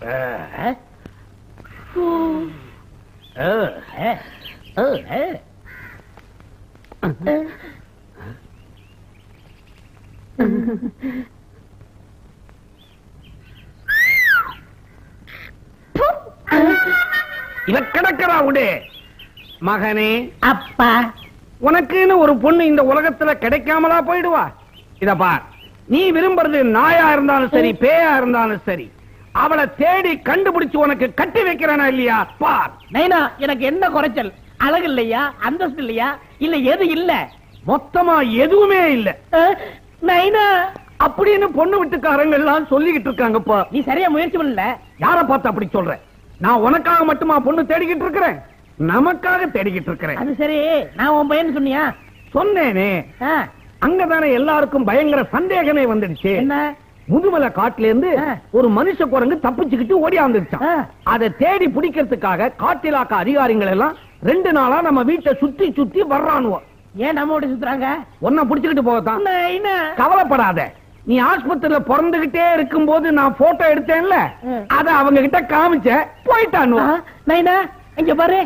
இவ கிடக்கிறா விடு மகனே அப்பா உனக்குன்னு ஒரு பொண்ணு இந்த உலகத்துல கிடைக்காமலா போயிடுவா இத பார் நீ விரும்புறது நாயா இருந்தாலும் சரி பேயா இருந்தாலும் சரி அவளை தேடி கண்டுபிடிச்சு உனக்கு கட்டி வைக்கிறானா இல்லையா பார் நைனா எனக்கு என்ன குறைச்சல் அழகு இல்லையா அந்தஸ்து இல்லையா இல்ல எது இல்ல மொத்தமா எதுவுமே இல்ல அஹ், நைனா அப்படின்னு பொண்ணு வீட்டுக்காரங்க எல்லாம் சொல்லிக்கிட்டு இருக்காங்கப்பா நீ சரியா முயற்சி பண்ணல யார பார்த்து அப்படி சொல்ற நான் உனக்காக மட்டுமா பொண்ணு தேடிக்கிட்டு இருக்கிறேன் நமக்காக தேடிக்கிட்டு இருக்கிறேன் அது சரி நான் உன் பையன் சொன்னியா சொன்னேனே ஆ, அங்கதானே எல்லாருக்கும் பயங்கர சந்தேகமே வந்துடுச்சு என்ன முதுமலை காட்டுல இருந்து ஆ. ஒரு மனுஷ குரங்கு தப்பிச்சுக்கிட்டு ஓடியாந்துருச்சான் ஆ. அதை தேடி பிடிக்கிறதுக்காக காட்டிலாக்க அதிகாரிகள் எல்லாம் ரெண்டு நாளா நம்ம வீட்டை சுத்தி சுத்தி வர்றானுவோம் ஏன் நம்ம ஓடி சுத்துறாங்க உன்னை பிடிச்சுக்கிட்டு போகத்தான் நைனா கவலைப்படாத நீ ஆஸ்பத்திரியில பிறந்துகிட்டே இருக்கும்போது நான் போட்டோ எடுத்தேன்ல ம். அத அவங்க கிட்ட காமிச்ச போயிட்டானு ஆ, நைனா இங்க பாரு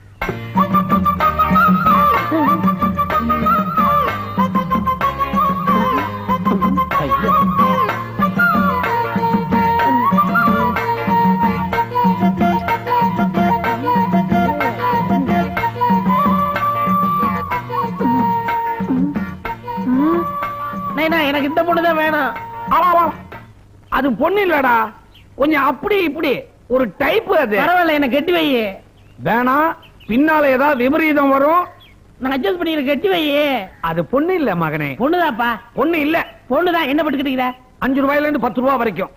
நைனா எனக்கு இந்த பொண்ணு தான் வேணும் ஆமாம். அது பொண்ணு இல்லடா கொஞ்சம் அப்படி இப்படி ஒரு டைப் அது பரவாயில்ல என்ன கெட்டி வை வேணாம் பின்னால ஏதாவது விபரீதம் வரும் நான் அட்ஜஸ்ட் பண்ணிக்கிற கெட்டி வை அது பொண்ணு இல்ல மகனே பொண்ணுதாப்பா பொண்ணு இல்ல பொண்ணுதான் என்ன பட்டுக்கிட்டீங்க அஞ்சு ரூபாயில இருந்து பத்து ரூபாய் வரைக்கும்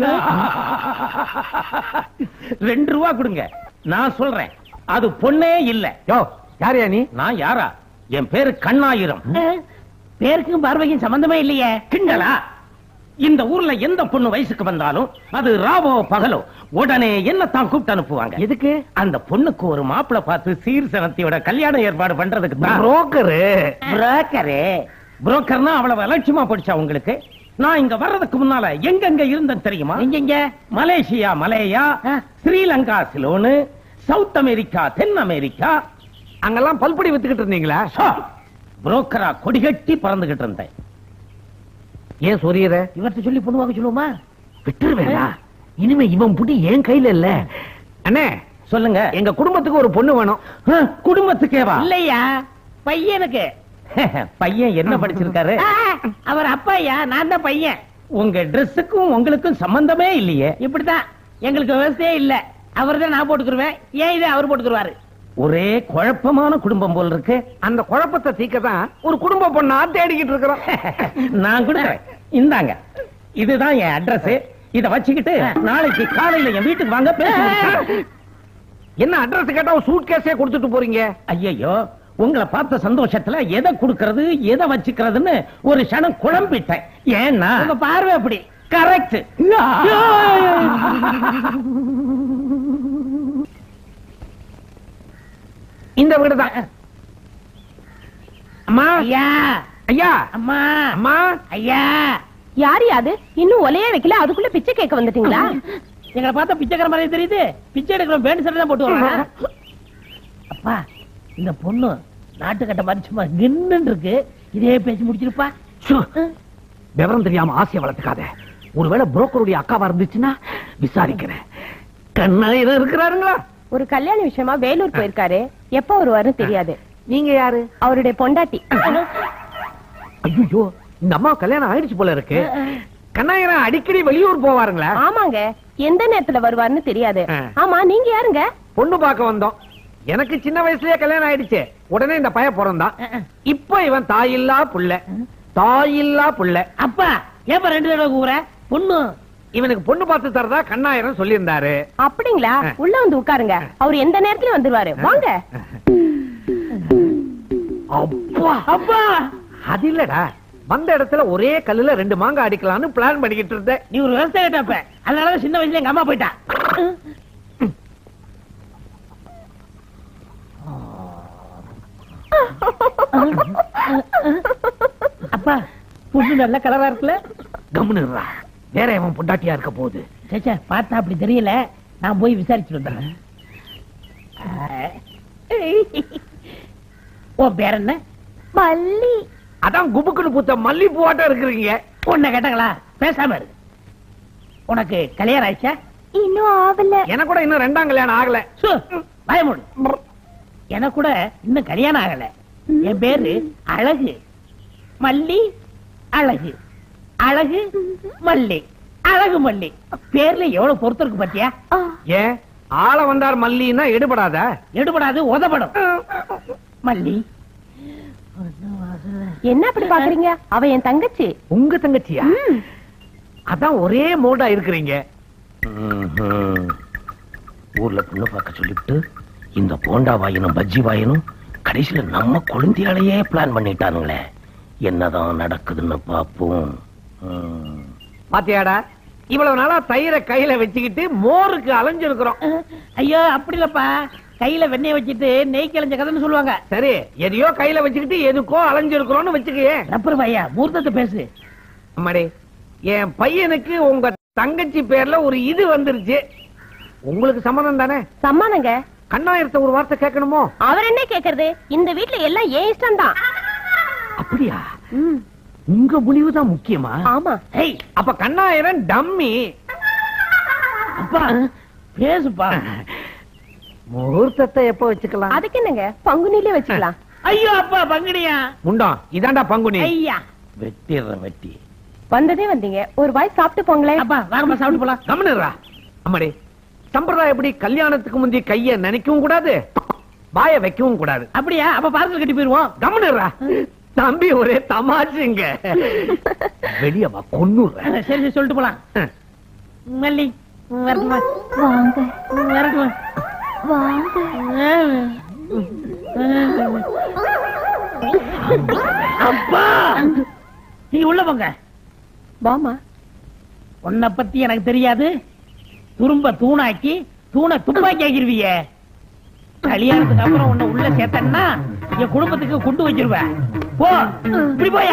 ரெண்டு ரூபா கொடுங்க நான் சொல்றேன் அது பொண்ணே இல்ல யோ யாரையா நீ நான் யாரா என் பேரு கண்ணாயிரம் பேருக்கும் பார்வைக்கும் சம்பந்தமே இல்லையே கிண்டலா இந்த ஊர்ல எந்த பொண்ணு வயசுக்கு வந்தாலும் அது ராவோ பகலோ உடனே என்னத்தான் கூப்பிட்டு அனுப்புவாங்க எதுக்கு அந்த பொண்ணுக்கு ஒரு மாப்பிளை பார்த்து சீர்சனத்தையோட கல்யாண ஏற்பாடு பண்றதுக்கு தான் புரோக்கரு புரோக்கரு புரோக்கர்னா அவ்வளவு அலட்சியமா படிச்சா உங்களுக்கு நான் இங்க வர்றதுக்கு முன்னால எங்கெங்க இருந்தேன் தெரியுமா நீங்க இங்க மலேசியா மலேயா ஆ. ஸ்ரீலங்கா சிலோனு சவுத் அமெரிக்கா தென் அமெரிக்கா அங்கெல்லாம் பல்படி வித்துக்கிட்டு இருந்தீங்களா சா, புரோக்கரா கொடிகட்டி பறந்துகிட்டு இருந்தேன் ஏன் சொரியத இவர்கிட்ட சொல்லி பொண்ணு வாங்க சொல்லுவோமா விட்டுருவேடா இனிமே இவன் புடி என் கையில இல்ல அண்ணே சொல்லுங்க எங்க குடும்பத்துக்கு ஒரு பொண்ணு வேணும் ஆ, குடும்பத்துக்கேவா இல்லையா பையனுக்கு பையன் என்ன படிச்சிருக்காரு ஆ, அவர் அப்பாயா நான் தான் பையன் உங்க ட்ரெஸ்ஸுக்கும் உங்களுக்கும் சம்பந்தமே இல்லையே இப்படித்தான் எங்களுக்கு விவசாயே இல்ல அவர் தான் நான் போட்டுக்கிருவேன் ஏன் இதை அவர் போட்டுக்கிருவாரு ஒரே குழப்பமான குடும்பம் போல் இருக்கு அந்த குழப்பத்தை தீக்க தான் ஒரு குடும்ப பொண்ணா தேடிக்கிட்டு இருக்கிறோம் நான் கொடுக்குறேன் இந்தாங்க இதுதான் என் அட்ரஸ் இத வச்சுக்கிட்டு நாளைக்கு காலையில என் வீட்டுக்கு வாங்க பேசுவோம் என்ன அட்ரஸ் கேட்டா ஒரு சூட் கேஸே கொடுத்துட்டு போறீங்க ஐயோ உங்களை பார்த்த சந்தோஷத்துல எதை கொடுக்கறது எதை வச்சுக்கிறதுன்னு ஒரு க்ஷணம் குழம்பிட்டேன் ஏன்னா உங்க பார்வை அப்படி கரெக்ட் இந்த வீடுதான் அம்மா ஐயா ஐயா அம்மா அம்மா ஐயா யார் அது இன்னும் ஒலையே வைக்கல அதுக்குள்ள பிச்சை கேட்க வந்துட்டீங்களா எங்களை பார்த்தா பிச்சைக்கார மாதிரி தெரியுது பிச்சை எடுக்கிற பேண்ட் சட்டை தான் போட்டு வராங்க அப்பா இந்த பொண்ணு நாட்டுக்கட்ட மாதிரி சும்மா கின்னு இருக்கு இதே பேசி முடிச்சிருப்பா சு, விவரம் தெரியாம ஆசையை வளர்த்துக்காத ஒருவேளை புரோக்கருடைய அக்காவா இருந்துச்சுன்னா விசாரிக்கிறேன் கண்ணாயிரம் இருக்கிறாருங்களா ஒரு கல்யாண விஷயமா வேலூர் போயிருக்காரு எப்ப வருவாருன்னு தெரியாது நீங்க யாரு அவருடைய பொண்டாட்டி ஐயோ இந்த அம்மா கல்யாணம் ஆயிடுச்சு போல இருக்கு கண்ணாயிரம் அடிக்கடி வெளியூர் போவாருங்களா ஆமாங்க எந்த நேரத்துல வருவாருன்னு தெரியாது ஆ. ஆமா நீங்க யாருங்க பொண்ணு பார்க்க வந்தோம் எனக்கு சின்ன வயசுலயே கல்யாணம் ஆயிடுச்சு உடனே இந்த பையன் பிறந்தான் இப்ப இவன் தாயில்லா புள்ள தாயில்லா புள்ள அப்பா ஏப்பா ரெண்டு தடவை கூற பொண்ணு இவனுக்கு பொண்ணு பார்த்து தரதா கண்ணாயிரம் சொல்லியிருந்தாரு அப்படிங்களா ஆ. உள்ள வந்து உட்காருங்க அவர் எந்த நேரத்துல வந்துருவாரு வாங்க அப்பா அப்பா அது இல்லடா வந்த இடத்துல ஒரே கல்லுல ரெண்டு மாங்காய் அடிக்கலாம்னு பிளான் பண்ணிக்கிட்டு இருந்தேன் நீ ஒரு விவசாய கேட்டப்ப அதனாலதான் சின்ன வயசுல எங்க அம்மா போயிட்டா அப்பா பொண்ணு நல்ல கலரா இருக்குல்ல கம்முன்னு இருடா. வேற எவன் பொண்டாட்டியா இருக்க போகுது சேச்சா பார்த்தா அப்படி தெரியல நான் போய் விசாரிச்சுட்டு வந்துடுறேன் உன் பேர் என்ன மல்லி அதான் குபுக்குன்னு பூத்த மல்லிப்பூவாட்டம் இருக்கிறீங்க உன்னை கேட்டாங்களா பேசாம இரு உனக்கு கல்யாணம் ஆயிடுச்சா இன்னும் ஆவல எனக்கு கூட இன்னும் ரெண்டாம் கல்யாணம் ஆகல சு, பயமுடு எனக்கு கூட இன்னும் கல்யாணம் ஆகல என் பேரு அழகு மல்லி அழகு அழகு மல்லி அழகு மல்லி பேர்ல எவ்வளவு பொறுத்து இருக்கு பாத்தியா ஆ, ஏன் ஆள வந்தார் மல்லின்னா எடுபடாத எடுபடாது உதப்படும் மல்லி என்ன அப்படி பாக்குறீங்க அவ என் தங்கச்சி உங்க தங்கச்சியா அதான் ஒரே மோடா இருக்கிறீங்க ஊர்ல பொண்ணு பார்க்க சொல்லிவிட்டு இந்த போண்டா வாயனும் பஜ்ஜி வாயனும் கடைசியில நம்ம குழந்தையாலேயே பிளான் பண்ணிட்டானுங்களே என்னதான் நடக்குதுன்னு பாப்போம் ம். பாத்தியாடா இவ்வளவு நாளா தயிரை கையில வச்சுக்கிட்டு மோருக்கு அலைஞ்சிருக்கிறோம் ஐயோ அப்படி இல்லப்பா கையில வெண்ணெய் வச்சுட்டு நெய் கிழஞ்ச கதைன்னு சொல்லுவாங்க சரி எதையோ கையில வச்சுக்கிட்டு எதுக்கோ அலைஞ்சிருக்கிறோம்னு வச்சுக்கயே ரப்பர் பையா மூர்த்தத்தை பேசு அம்மாடி என் பையனுக்கு உங்க தங்கச்சி பேர்ல ஒரு இது வந்துருச்சு உங்களுக்கு சம்மதம் தானே சம்மானங்க கண்ணாயிரத்த ஒரு வார்த்தை கேட்கணுமோ அவர் என்ன கேக்குறது இந்த வீட்ல எல்லாம் ஏன் இஷ்டம் தான் அப்படியா உங்க முடிவு தான் முக்கியமா ஆமா ஏய் அப்ப கண்ணாயிரம் டம்மி அப்பா பேசுப்பா முகூர்த்தத்தை எப்ப வச்சுக்கலாம் அதுக்கு என்னங்க பங்குனிலே வச்சுக்கலாம் ஐயோ அப்பா பங்கடியா முண்டம் இதாண்டா பங்குனி ஐயா வெட்டிடுறேன் வெட்டி வந்ததே வந்தீங்க ஒரு வாய் சாப்பிட்டு போங்களேன் அப்பா வாங்கம்மா சாப்பிட்டு போலாம் கம்னுறா அம்மாடி சம்பிரதாயம் எப்படி கல்யாணத்துக்கு முந்தி கைய நினைக்கவும் கூடாது வாய வைக்கவும் கூடாது அப்படியா அப்ப பார்சல் கட்டி போயிருவோம் கம்னுறா தம்பி ஒரே தமாஷுங்க வெளிய வா கொன்னுறேன் சரி சரி சொல்லிட்டு போலாம் மல்லி வரட்டுமா வாங்க வரட்டுமா வாங்க அப்பா நீ உள்ள போங்க வாமா உன்னை பத்தி எனக்கு தெரியாது துரும்ப தூணாக்கி தூணை துப்பாக்கி ஆக்கிருவிய கல்யாணத்துக்கு அப்புறம் உன்னை உள்ள சேர்த்தன்னா என் குடும்பத்துக்கு குண்டு வச்சிருவேன் போ இப்படி போயா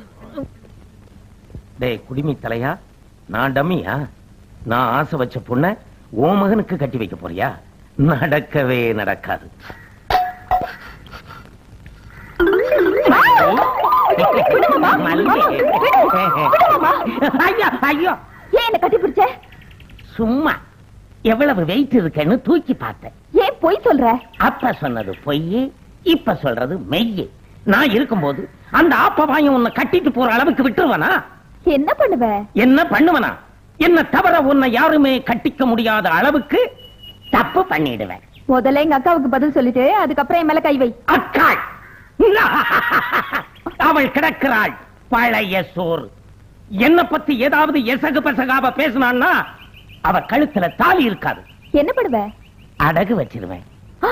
டேய் குடிமி தலையா நான் டம்மியா நான் ஆசை வச்ச பொண்ண ஓ மகனுக்கு கட்டி வைக்க போறியா நடக்கவே நடக்காது ஐயோ ஐயோ ஏன் என்ன கட்டி பிடிச்ச சும்மா எவ்வளவு வெயிட் இருக்குன்னு தூக்கி பார்த்தேன் ஏன் பொய் சொல்ற அப்ப சொன்னது பொய் இப்ப சொல்றது மெய் நான் இருக்கும்போது அந்த ஆப்பவாயம் உன்னை கட்டிட்டு போற அளவுக்கு விட்டுருவனா என்ன பண்ணுவ என்ன பண்ணுவனா என்ன தவிர உன்னை யாருமே கட்டிக்க முடியாத அளவுக்கு தப்பு பண்ணிடுவேன் முதல்ல எங்க அக்காவுக்கு பதில் சொல்லிட்டு அதுக்கப்புறம் என் மேல கை வை அக்காள் அவள் கிடக்கிறாள் பழைய சோறு என்ன பத்தி ஏதாவது எசகு பசகாவ பேசினான்னா அவ கழுத்துல தாலி இருக்காது என்ன பண்ணுவ அடகு வச்சிருவேன்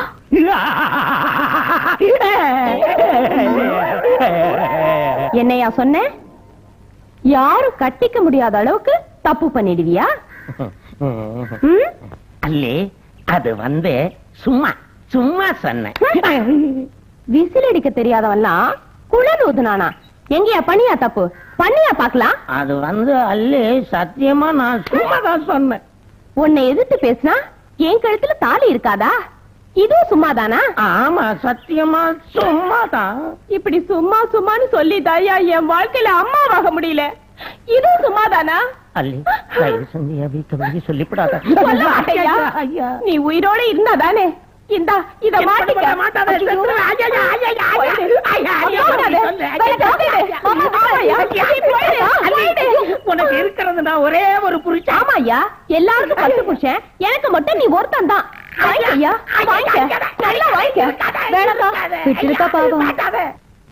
என்னையா சொன்ன யாரும் கட்டிக்க முடியாத அளவுக்கு தப்பு பண்ணிடுவியா ம்? அல்லே அது வந்து சும்மா சும்மா சொன்னேன் விசில் அடிக்க தெரியாதவன்லாம் குழல் ஊதுனானா எங்கயா பண்ணியா தப்பு பண்ணியா பாக்கலாம் அது வந்து அல்லே சத்தியமா நான் சும்மா தான் சொன்னேன் உன்னை எதிர்த்து பேசினா என் கழுத்துல தாலி இருக்காதா இதுவும் சும்மாதானா ஆமா சத்தியமா சும்மா தான் இப்படி சும்மா சும்மான்னு சொல்லி தாயா என் வாழ்க்கையில அம்மாவாக முடியல இதுவும் சும்மாதானா அல்லே தயவு செஞ்சு என் வீட்டை வெளியே சொல்லிவிடாத சொல்ல மாட்டேயா? நீ உயிரோட இருந்தாதானே இந்தா இத மாட்டிக்க மாட்டாத, ஐயோ. செத்துருவேன். ஐயா, ஐயா, ஐயா, ஐயா, போயிடு. ஐயா, ஐயா, போகாத. சொல்லு, ஐயா, வேற போகாத. ஆமா, ஆமாய்யா. நீ போயிடு. போயிடு. உனக்கு இருக்கிறது நான் ஒரே ஒரு புரிச்சா ஆமாய்யா எல்லாருக்கும் பத்து புருஷன் எனக்கு மட்டும் நீ ஒருத்தன் தான் வாங்கிக்கய்யா வாங்கிக்க நல்லா வாங்கிக்க வேணக்கா விட்டுருக்கா பாவம்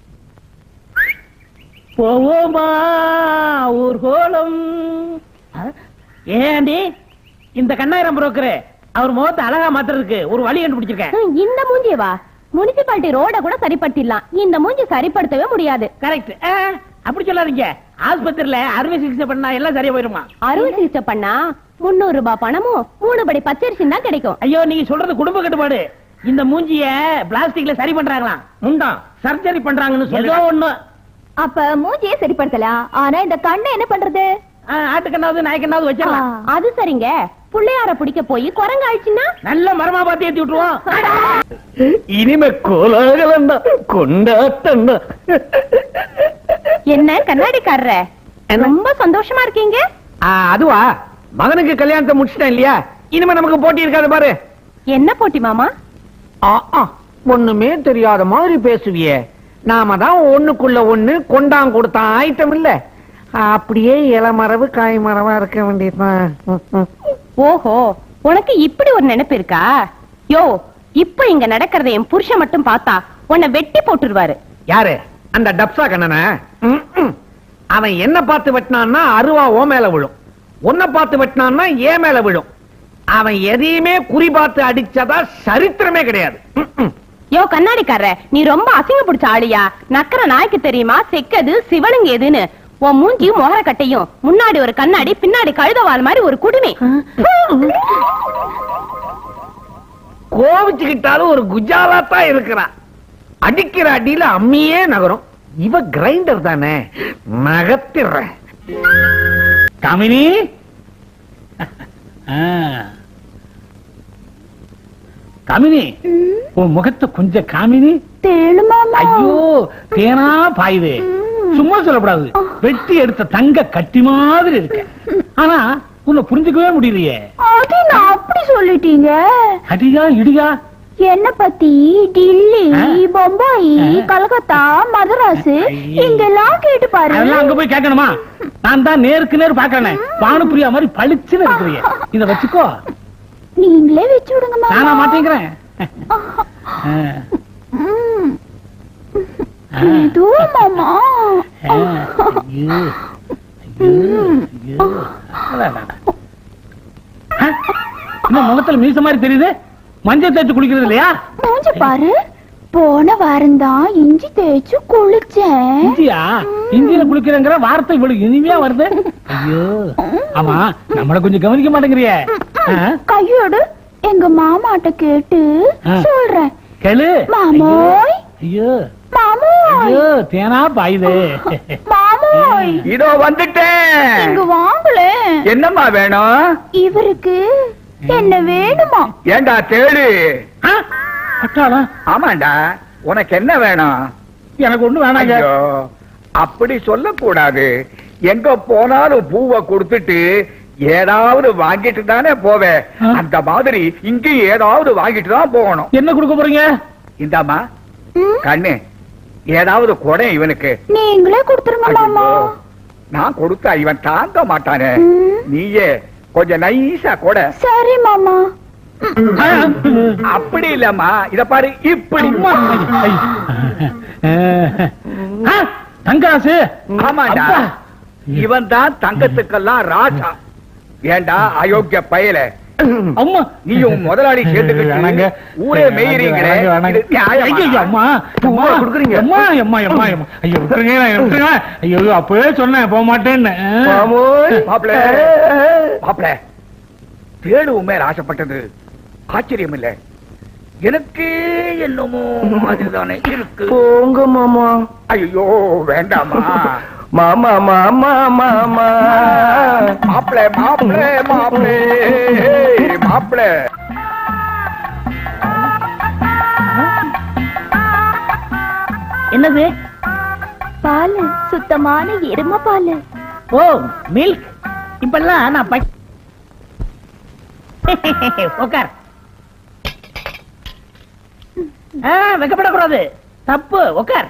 போவோமா ஊர்கோலம் ஏண்டி இந்த கண்ணாயிரம் புரோக்கரு அவர் முகத்தை அழகா மாத்துறதுக்கு ஒரு வழி கண்டுபிடிச்சிருக்கேன் ஹம், இந்த மூஞ்சியவா முனிசிபாலிட்டி ரோட கூட சரிப்படுத்திடலாம் இந்த மூஞ்சி சரிப்படுத்தவே முடியாது கரெக்ட் அப்படி சொல்லாதீங்க ஆஸ்பத்திரியில அறுவை சிகிச்சை பண்ணா எல்லாம் சரியா போயிருமா அறுவை சிகிச்சை பண்ணா முன்னூறு ரூபாய் பணமும் மூணு படி பச்சரிசி தான் கிடைக்கும் ஐயோ நீங்க சொல்றது குடும்ப கட்டுப்பாடு இந்த மூஞ்சிய பிளாஸ்டிக்ல சரி பண்றாங்களாம் முண்டாம் சர்ஜரி பண்றாங்கன்னு ஏதோ சொல்லி ஒண்ணு அப்ப மூஞ்சியே சரிப்படுத்தலாம் ஆனா இந்த கண்ணை என்ன பண்றது ஆ, ஆட்டுக்கண்ணாவது நாய்க்கண்ணாவது வச்சிடலாம் அது சரிங்க புள்ளையார பிடிக்க போய் குரங்கு ஆயிடுச்சுன்னா நல்ல மரமா பார்த்து ஏத்தி விட்டுருவோம் இனிமே கோலாகலம் கொண்டாட்டம் என்ன கண்ணாடிக்காரர ரொம்ப சந்தோஷமா இருக்கீங்க ஆ, அதுவா மகனுக்கு கல்யாணத்தை முடிச்சிட்டேன் இல்லையா இனிமே நமக்கு போட்டி இருக்காது பாரு என்ன போட்டி மாமா ஆ, ஆ, ஒண்ணுமே தெரியாத மாதிரி பேசுவியே நாம தான் ஒண்ணுக்குள்ள ஒண்ணு கொண்டாங் கொடுத்தான் ஐட்டம் இல்ல அப்படியே இளமரவு காய் மரவா இருக்க வேண்டியதுதான் ம், ம். ஓஹோ உனக்கு இப்படி ஒரு நினைப்பு இருக்கா யோ இப்ப இங்க நடக்கிறத என் புருஷன் மட்டும் பார்த்தா உன்னை வெட்டி போட்டுருவாரு யாரு அந்த டப்சா கண்ணன அவன் என்ன பார்த்து வெட்டினான்னா அருவா ஓ மேல விழும் உன்னை பார்த்து வெட்டினான்னா ஏ மேல விழும் அவன் எதையுமே குறி பார்த்து அடிச்சதா சரித்திரமே கிடையாது ம், ம். யோ கண்ணாடிக்காரர நீ ரொம்ப அசிங்க பிடிச்ச ஆளியா நக்கற நாய்க்கு தெரியுமா செக்கது சிவனுங்க எதுன்னு உன் மூஞ்சியும் முகர கட்டையும் முன்னாடி ஒரு கண்ணாடி பின்னாடி கழுதவால் மாதிரி ஒரு குடுமி கோவிச்சுக்கிட்டாலும் ஒரு குஜாலா தான் இருக்கிறான் அடிக்கிற அடியில அம்மியே நகரும் இவ கிரைண்டர் தானே நகத்திடுறேன் காமினி ஆ. காமினி உன் முகத்தை கொஞ்சம் காமினி ஐயோ தேனா பாயுது சும்மா சொல்லக்கூடாது வெட்டி எடுத்த தங்க கட்டி மாதிரி இருக்க ஆனா உன்னை புரிஞ்சுக்கவே முடியலையே அது நான் அப்படி சொல்லிட்டீங்க அடியா இடியா என்ன பத்தி டில்லி ஆ? பொம்பாய் ஆ? கல்கத்தா மதராஸ் ஐயே. இங்கெல்லாம் கேட்டு பாரு அதெல்லாம் அங்க போய் கேட்கணுமா நான் தான் நேருக்கு நேர் பாக்கறேன் பானுப்பிரியா மாதிரி பளிச்சுன்னு இருக்கிறீங்க இத வச்சுக்கோ நீங்களே வச்சு விடுங்க நானா மாட்டேங்கிறேன் ஆ. ஆ. ஏதோ மாமா ஆ. ஐயோ. ஐயோ. ஐயோ. அடடடா. ஆ? என்ன முகத்துல மீச மாதிரி தெரியுது மஞ்சள் தேய்ச்சு குளிக்கிறது இல்லையா மூஞ்சி பாரு போன வாரம் தான் இஞ்சி தேய்ச்சு குளிச்சேன் இஞ்சியா இஞ்சியில குளிக்கிறங்கிற வார்த்தை இவ்வளவு இனிமையா வருது ஐயோ ஆமா நம்மள கொஞ்சம் கவனிக்க மாட்டேங்கிறியே ஆ? கையோடு எங்க மாமாட்ட கேட்டு ஆ. சொல்றேன் கேளு மாமோய் ஐயோ மாமோய் ஐயோ தேனா பாயுது மாமோய் இதோ வந்துட்டேன் இங்க வாங்களே என்னம்மா வேணும் இவருக்கு என்ன வேணுமா ஏண்டா தேடு ஆ? பட்டாளா ஆமாண்டா உனக்கு என்ன வேணும் எனக்கு ஒண்ணு வேணாங்க ஐயோ அப்படி சொல்லக்கூடாது எங்க போனாலும் பூவை கொடுத்துட்டு ஏதாவது வாங்கிட்டு தானே போவேன் ஆ. அந்த மாதிரி இங்கேயும் ஏதாவது வாங்கிட்டு தான் போகணும் என்ன கொடுக்க போறீங்க இந்தாம்மா ம், கண்ணு ஏதாவது கொடை இவனுக்கு நீங்களே கொடுத்துருங்க மாமா ஐயோ, நான் கொடுத்தா இவன் தாங்க மாட்டானே ம். நீயே கொஞ்சம் நைஸா கொடை சரி மாமா ஆ. அப்படி இல்லம்மா இத பாரு இப்படி அம்மா. ஐயோ. ஆ, தங்கராசு ஆமாடா அப்பா. இவன் தான் தங்கத்துக்கெல்லாம் ராஜா ஏண்டா அயோக்கிய பயல அம்மா நீயும் முதலாளி வேணாங்க. சேர்ந்துக்கிட்டு ஊரே மேயிறீங்களே வேணாங்க, வேணாங்க. இது நியாயமா? ஐயோ, அம்மா பூவா கொடுக்குறீங்க? அம்மா அம்மா அம்மா அம்மா ஐயோ விட்டுருங்க விட்டுருங்க ஐயோ அப்பவே சொன்னேன் போக மாட்டேன்னு மாமோய், மாப்பிள மாப்பிள தேடு உண்மையில ஆசைப்பட்டது ஆச்சரியம் இல்ல எனக்கு என்னமோ அதுதானே இருக்கு போங்க மாமா ஐயோ வேண்டாமா மாமா மாமா மாமா மாப்பிள மாப்பிள மாப்பிள மாப்பிள என்னது பால் சுத்தமான எரும பால் ஓ மில்க் இப்பெல்லாம் நான் ப- உட்கார் ஆ, வெக்கப்படக்கூடாது தப்பு உட்கார்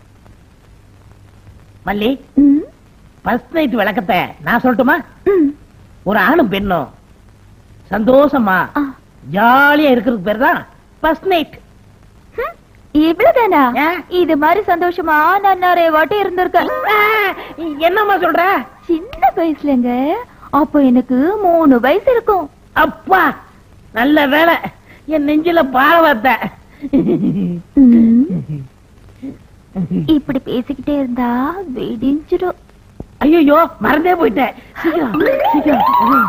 மல்லி ஃபர்ஸ்ட் நைட் விளக்கத்தை நான் சொல்லட்டுமா ஒரு ஆணும் பெண்ணும் சந்தோஷமா ஜாலியா இருக்கிறதுக்கு பேர் தான் ஃபர்ஸ்ட் நைட் இவ்வளவுதானா ஏன்? இது மாதிரி சந்தோஷமா நான் நிறைய வாட்டி இருந்திருக்கேன் என்னம்மா சொல்ற சின்ன வயசுலங்க அப்போ எனக்கு மூணு வயசு இருக்கும் அப்பா நல்ல வேலை என் நெஞ்சில பார வார்த்தை இப்படி பேசிக்கிட்டே இருந்தா வெடிஞ்சிடும் ஐயோ மறந்தே போயிட்டேன் சீக்கிரம் சீக்கிரம்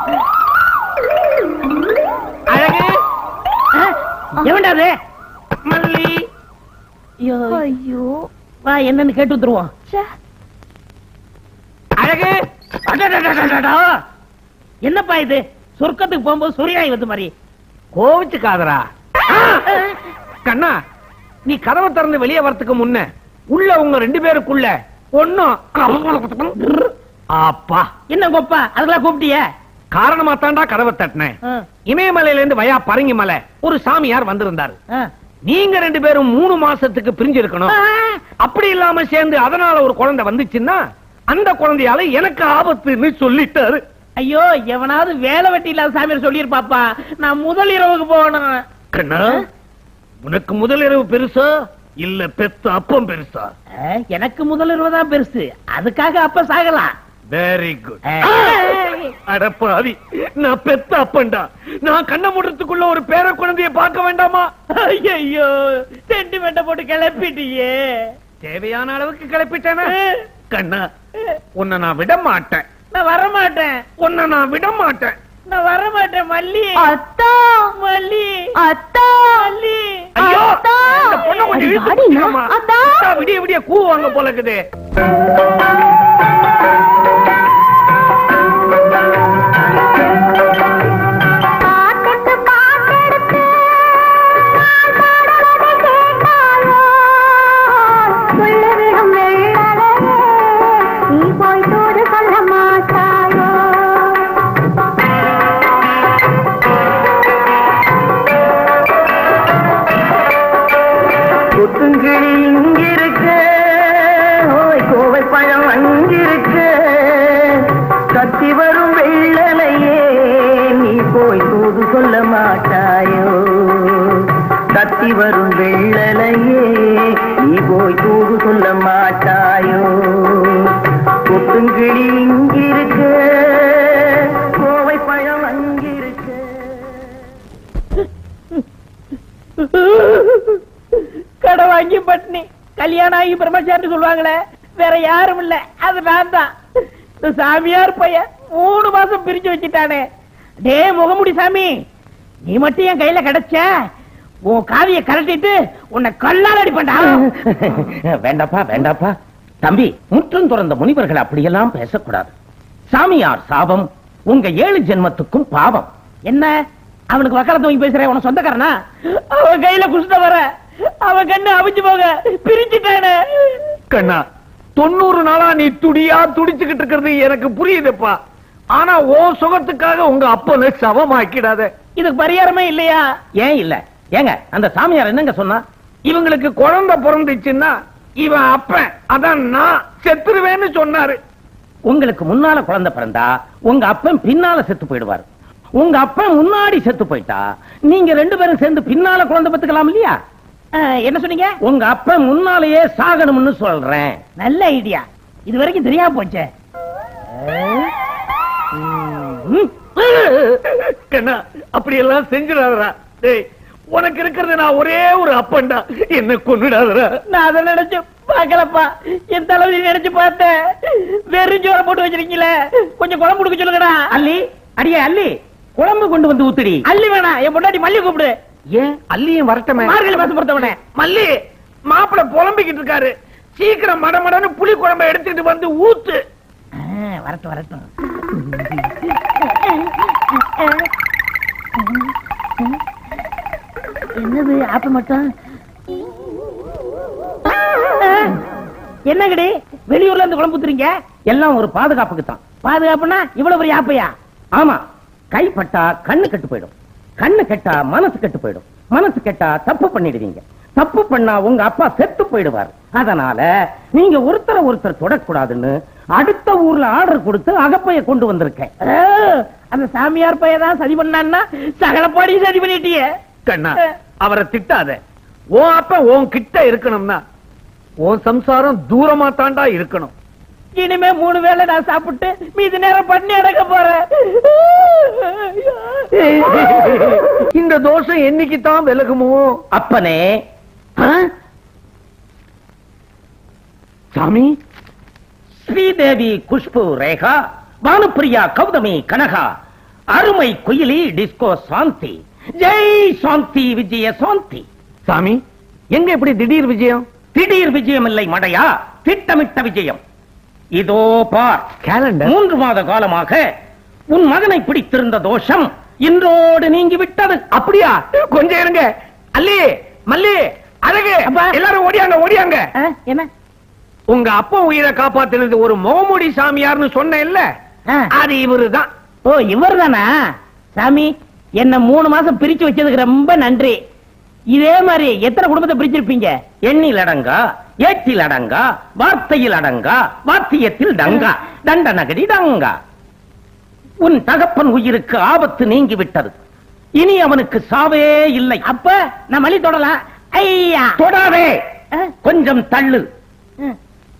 அழகு ஆ, எவன்டா அது மல்லி ஐயோ ஐயோ வா என்னன்னு கேட்டு வந்துருவோம் ச்சே. அழகு அடடடடடடா. என்னப்பா இது சொர்க்கத்துக்கு போகும்போது சூரியாய் வந்து மாதிரி கோவிச்சுக்காதரா கண்ணா நீ கதவை திறந்து வெளியே வரதுக்கு முன்ன உள்ள உங்க ரெண்டு பேருக்குள்ள ஒன்னும் அப்பா என்ன கோப்பா அதுக்கெல்லாம் கூப்பிட்டிய காரணமா தாண்டா கதவை தட்டினேன் இமயமலையில இருந்து வயா பரங்கி மலை ஒரு சாமியார் வந்திருந்தாரு நீங்க ரெண்டு பேரும் மூணு மாசத்துக்கு பிரிஞ்சு இருக்கணும் அப்படி இல்லாம சேர்ந்து அதனால ஒரு குழந்தை வந்துச்சுன்னா அந்த குழந்தையால எனக்கு ஆபத்துன்னு சொல்லிட்டாரு ஐயோ எவனாவது வேலை வெட்டி இல்லாத சாமியார் சொல்லிருப்பாப்பா நான் முதல் இரவுக்கு போகணும் கண்ணா உனக்கு முதல் இரவு பெருசா இல்ல பெத்த அப்பம் பெருசா அஹ், எனக்கு முதல் இரவு தான் பெருசு அதுக்காக அப்ப சாகலாம் வெரி குட் அஹ். அடப்பாவி நான் பெத்த அப்பன்டா நான் கண்ண மூடுறதுக்குள்ள ஒரு பேர குழந்தைய பார்க்க வேண்டாமா ஐயோ சென்டிமெண்ட போட்டு கிளப்பிட்டியே தேவையான அளவுக்கு கிளப்பிட்டேனா கண்ணா உன்னை நான் விட மாட்டேன் நான் வர மாட்டேன் உன்னை நான் விட மாட்டேன் நான் வர மாட்டேன் மல்லி அத்தா மல்லி அத்தா மல்லி ஐயோ அத்தா! இந்த பொண்ணை கொஞ்சம் அடி, இழுத்து வாடினா. பிடிச்சாமா. அத்தா! அத்தா, விடிய விடிய கூவாங்க போல இருக்குது பாட்டுக்கு பாட்டெடுத்து நான் பாடுவதை கேட்டாயோ சொல்லிவிடும் வெள்ளலையே நீ போய் தூது சொல்ல மாட்டாயோ கொத்துங்கிளி இங்கிருக்கு ஓய் கோவை பழம் அங்கிருக்கு கத்தி வரும் வெள்ளலையே நீ போய் தூது சொல்ல மாட்டாயோ கத்தி வரும் வெள்ளலையே நீ போய் தூது சொல்ல மாட்டாயோ கொத்துங்கிளி இங்கிருக்கு கோவை பழம் அங்கிருக்கு கடை வாங்கி பட்னி கல்யாணம் ஆகி பிரம்மச்சாரி சொல்லுவாங்களே வேற யாரும் இல்ல அது நான் தான் இந்த சாமியார் பையன் மூணு மாசம் பிரிச்சு வச்சுட்டானே டே முகமுடி சாமி நீ மட்டும் என் கையில கிடைச்ச உன் காவிய கரட்டிட்டு உன்னை கல்லால் அடிப்பண்டா வேண்டாப்பா வேண்டாப்பா தம்பி முற்றும் துறந்த முனிவர்கள் அப்படியெல்லாம் பேசக்கூடாது சாமியார் சாபம் உங்க ஏழு ஜென்மத்துக்கும் பாவம் என்ன அவனுக்கு வக்காலத்து வாங்கி பேசுறேன் உன சொந்தக்காரனா அவன் கையில குஷ்ட வர அவன் கண்ணு அவிஞ்சு போக பிரிச்சுட்டானே கண்ணா தொண்ணூறு நாளா நீ துடியா துடிச்சுக்கிட்டு இருக்கிறது எனக்கு புரியுதுப்பா ஆனா ஓ சுகத்துக்காக உங்க அப்பனை சவமாக்கிடாத இதுக்கு பரிகாரமே இல்லையா ஏன் இல்ல ஏங்க அந்த சாமியார் என்னங்க சொன்னா இவங்களுக்கு குழந்தை பிறந்துச்சுன்னா இவன் அப்பன் அதான் நான் செத்துருவேன்னு சொன்னாரு உங்களுக்கு முன்னால குழந்தை பிறந்தா உங்க அப்பன் பின்னால செத்து போயிடுவார் உங்க அப்பன் முன்னாடி செத்து போயிட்டா நீங்க ரெண்டு பேரும் சேர்ந்து பின்னால குழந்தை பெத்துக்கலாம் இல்லையா அஹ், என்ன சொன்னீங்க உங்க அப்பன் முன்னாலேயே சாகணும்னு சொல்றேன் நல்ல ஐடியா இது வரைக்கும் தெரியாம போச்சே ம். கண்ணா அப்படி எல்லாம் செஞ்சிடாதடா டேய் உனக்கு இருக்கிறது நான் ஒரே ஒரு அப்பன்டா என்ன கொன்னுடாதடா நான் அதை நினைச்சு பார்க்கலப்பா என் தலைவலி நினைச்சு பார்த்தேன் வெறும் சோற போட்டு வச்சிருக்கீங்களே கொஞ்சம் குழம்பு கொடுக்க சொல்லுங்கடா அல்லி அடியே அல்லி குழம்பு கொண்டு வந்து ஊத்துடி அள்ளி வேணாம் என் பொண்டாட்டி மல்லி கூப்பிடு ஏன் அல்லியும் வரட்டமே மார்கழி மாசம் பொறுத்தவனே மல்லி மாப்பிள புலம்பிக்கிட்டு இருக்காரு சீக்கிரம் மடமடன்னு புளி குழம்பை எடுத்துட்டு வந்து ஊத்து வரட்டும் வரட்டும் என்னது ஆப்ப மட்டும் என்னங்கடி வெளியூர்ல இருந்து குழம்பு ஊத்துறீங்க எல்லாம் ஒரு பாதுகாப்புக்கு தான் பாதுகாப்புனா இவ்வளவு பெரிய ஆப்பையா ஆமா கைப்பட்டா கண்ணு கெட்டு போயிடும் கண்ணு கெட்டா மனசு கெட்டு போயிடும் மனசு கெட்டா தப்பு பண்ணிடுவீங்க தப்பு பண்ணா உங்க அப்பா செத்து போயிடுவார் அதனால நீங்க ஒருத்தரை ஒருத்தர் தொடக்கூடாதுன்னு அடுத்த ஊர்ல ஆர்டர் கொடுத்து அகப்பைய கொண்டு வந்திருக்கேன் ஆ, அந்த சாமியார் பையன் சதி பண்ணான்னா சகலப்பாடி சதி பண்ணிட்டியே கண்ணா அவரை திட்டாத உன் அப்ப உன் கிட்ட இருக்கணும்னா உன் சம்சாரம் தூரமா தாண்டா இருக்கணும் இனிமே மூணு வேளை நான் சாப்பிட்டு மீதி நேரம் பண்ணி அடக்க போறேன் இந்த தோஷம் என்னைக்கு தான் விலகுமோ அப்பனே ஆ? சாமி ஸ்ரீதேவி குஷ்பு ரேகா பானுப்பிரியா கௌதமி கனகா அருமை குயிலி டிஸ்கோ சாந்தி ஜெய் சாந்தி விஜய சாந்தி சாமி எங்க இப்படி திடீர் விஜயம் திடீர் விஜயம் இல்லை மடையா திட்டமிட்ட விஜயம் இதோ பார் கேலண்டர் மூன்று மாத காலமாக உன் மகனை பிடித்திருந்த தோஷம் இன்றோடு நீங்கி விட்டது அப்படியா கொஞ்சம் இருங்க அல்லி மல்லி அழகு அப்பா. எல்லாரும் ஓடியாங்க ஓடியாங்க ஆ, என்ன உங்க அப்பா உயிரை காப்பாத்தினது ஒரு முகமூடி சாமியார்னு சொன்னேன்ல ஆ. அது இவருதான் ஓ இவர் தானா சாமி என்ன மூணு மாசம் பிரிச்சு வச்சதுக்கு ரொம்ப நன்றி இதே மாதிரி எத்தனை குடும்பத்தை பிரிச்சிருப்பீங்க எண்ணில் அடங்கா ஏற்றில் அடங்கா வார்த்தையில் அடங்கா வாத்தியத்தில் டங்கா தண்ட நகடி டங்கா உன் தகப்பன் உயிருக்கு ஆபத்து நீங்கி விட்டது இனி அவனுக்கு சாவே இல்லை அப்ப நான் மல்லி தொடலாம் ஐயா தொடாதே ஆ, கொஞ்சம் தள்ளு ம்.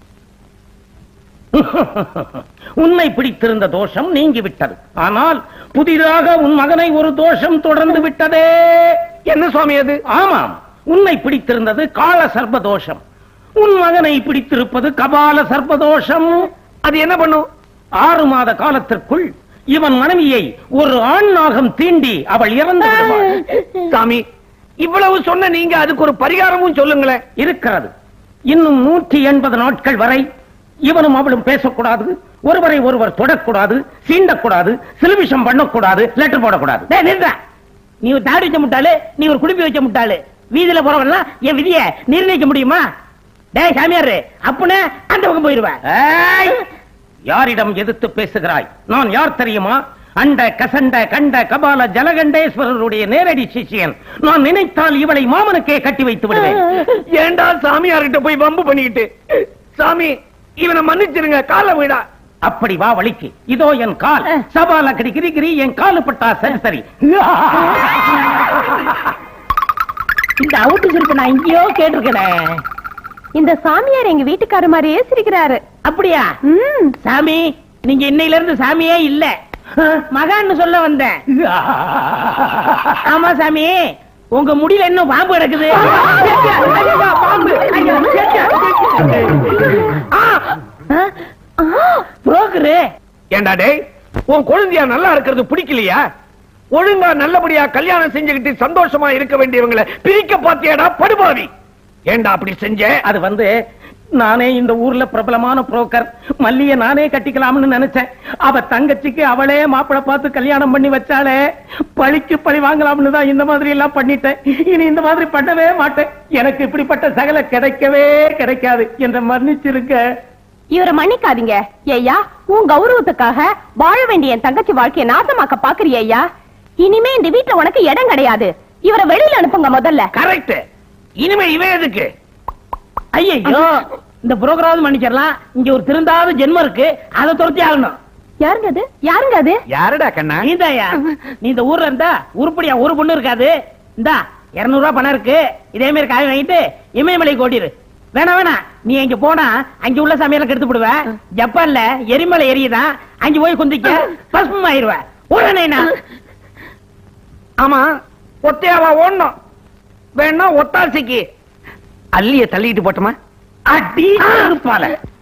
உன்னை பிடித்திருந்த தோஷம் நீங்கி விட்டது ஆனால் புதிதாக உன் மகனை ஒரு தோஷம் தொடர்ந்து விட்டதே என்ன சுவாமி அது ஆமாம் உன்னை பிடித்திருந்தது கால சர்ப்பதோஷம் உன் மகனை பிடித்திருப்பது கபால சர்ப்பதோஷம் அது என்ன பண்ணும் ஆறு மாத காலத்திற்குள் இவன் மனைவியை ஒரு ஆண் நாகம் தீண்டி அவள் இறந்து விடுவாள் சாமி இவ்வளவு சொன்ன நீங்க அதுக்கு ஒரு பரிகாரமும் சொல்லுங்களேன் இருக்கிறது இன்னும் நூற்றி எண்பது நாட்கள் வரை இவனும் அவளும் பேசக்கூடாது ஒருவரை ஒருவர் தொடக்கூடாது சீண்டக்கூடாது சிலுவிஷம் பண்ணக்கூடாது லெட்டர் போடக்கூடாது டேய் நிறுத்தா நீ ஒரு தாடி வச்ச முட்டாளு நீ ஒரு குடிப்பி வச்ச முட்டாளு வீதியில போறவன்லாம் என் விதிய நிர்ணயிக்க முடியுமா டேய் சாமியாரு அப்புன்னு அந்த பக்கம் போயிருவேன் ஏய்! யாரிடம் எதிர்த்து பேசுகிறாய் நான் யார் தெரியுமா அண்ட கசண்ட கண்ட கபால ஜலகண்டேஸ்வரருடைய நேரடி சிஷ்யன் நான் நினைத்தால் இவளை மாமனுக்கே கட்டி வைத்து விடுவேன் ஏண்டா சாமியார்கிட்ட போய் வம்பு பண்ணிக்கிட்டு சாமி இவனை மன்னிச்சிருங்க கால வீடா அப்படி வா வழிக்கு இதோ என் கால் சபால கிரி கிரி கிரி என் காலு பட்டா சரி சரி இந்த அவுட்டு சிரிப்பு நான் எங்கேயோ கேட்டிருக்கேன் இந்த சாமியார் எங்க வீட்டுக்கார மாதிரியே சிரிக்கிறாரு அப்படியா ம் சாமி நீங்க இன்னையில இருந்து சாமியே இல்ல மகான்னு சொல்ல வந்தேன் ஆமா சாமி உங்க முடியல இன்னும் பாம்பு கிடக்குது புரோக்கரு ஏண்டா டேய் உன் குழந்தையா நல்லா இருக்கிறது பிடிக்கலையா ஒழுங்கா நல்லபடியா கல்யாணம் செஞ்சுக்கிட்டு சந்தோஷமா இருக்க வேண்டியவங்களை பிரிக்க பாத்தியாடா படுபாவி ஏண்டா அப்படி செஞ்ச அது வந்து நானே இந்த ஊர்ல பிரபலமான புரோக்கர் மல்லிய நானே கட்டிக்கலாம்னு நினைச்சேன் அவ தங்கச்சிக்கு அவளே மாப்பிளை பார்த்து கல்யாணம் பண்ணி வச்சாலே பழிக்கு பழி வாங்கலாம்னு தான் இந்த மாதிரி எல்லாம் பண்ணிட்டேன் இனி இந்த மாதிரி பண்ணவே மாட்டேன் எனக்கு இப்படிப்பட்ட சகல கிடைக்கவே கிடைக்காது என்ற மன்னிச்சிருக்க இவரை மன்னிக்காதீங்க ஐயா உன் கௌரவத்துக்காக வாழ வேண்டிய என் தங்கச்சி வாழ்க்கையை நாசமாக்க பாக்குறிய ஐயா இனிமே இந்த வீட்டுல உனக்கு இடம் கிடையாது இவரை வெளியில அனுப்புங்க முதல்ல கரெக்ட் இனிமே இவன் எதுக்கு ஐயோ இந்த புரோக்கராவது மன்னிச்சிடலாம் இங்க ஒரு திருந்தாத ஜென்மம் இருக்கு அதை துரத்தி ஆகணும் யாருங்க அது யாருங்க அது யாருடா கண்ணா நீதாயா நீ இந்த ஊர்ல இருந்தா உருப்படியா ஒரு பொண்ணு இருக்காது இந்தா இருநூறு ரூபாய் பணம் இருக்கு இதே மாதிரி காய் வாங்கிட்டு இமயமலை ஓட்டிரு வேணாம் வேணாம் நீ அங்க போனா அங்க உள்ள சமையல கெடுத்து விடுவ ஜப்பான்ல எரிமலை எரியுதான் அங்க போய் குந்திக்க பஸ்மம் ஆயிருவ உடனேனா ஆமா ஒத்தையாவா ஓடணும் வேணா ஒத்தாசைக்கு அள்ளிய தள்ளிட்டு போட்டோமா அடி இருப்பால